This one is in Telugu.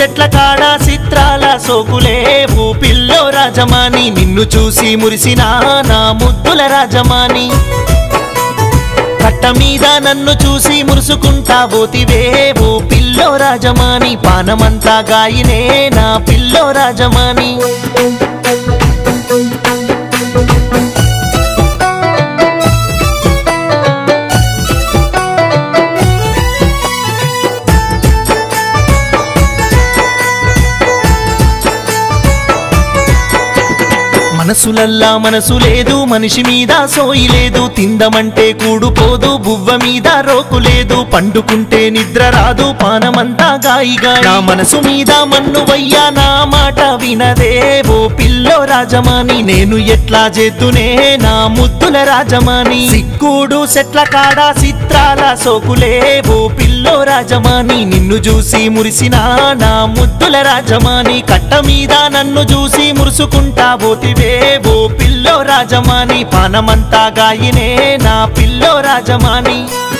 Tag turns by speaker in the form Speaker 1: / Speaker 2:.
Speaker 1: సెట్ల కాడ చిత్రాల సోకులే ఓ పిల్లో రాజమాని నిన్ను చూసి మురిసిన నా ముద్దుల రాజమాని కట్ట మీద నన్ను చూసి మురుసుకుంటా పోతివే ఓ పిల్లో రాజమాని పానమంతా గాయనే నా పిల్లో రాజమాని మనసులల్లా మనసు లేదు మనిషి మీద సోయి లేదు తిందమంటే కూడుపోదు బువ్వ మీద రోకు లేదు పండుకుంటే నిద్ర రాదు పానమంతా గాయిగా నా మనసు మీద మన్ను వయ్యా నా మాట వినదే ఓ పిల్లో రాజమాని నేను ఎట్లా చేతునే నా ముద్దుల రాజమాని సిక్కుడు సెట్ల కాడ చిత్రాల సోకులే ఓ పిల్లో రాజమాని నిన్ను చూసి మురిసిన నా ముద్దుల రాజమాని కట్ట మీద నన్ను చూసి మురుసుకుంటా పోతివే ఓ పిల్లో రాజమాని పానమంతా గాయనే నా పిల్లో రాజమాని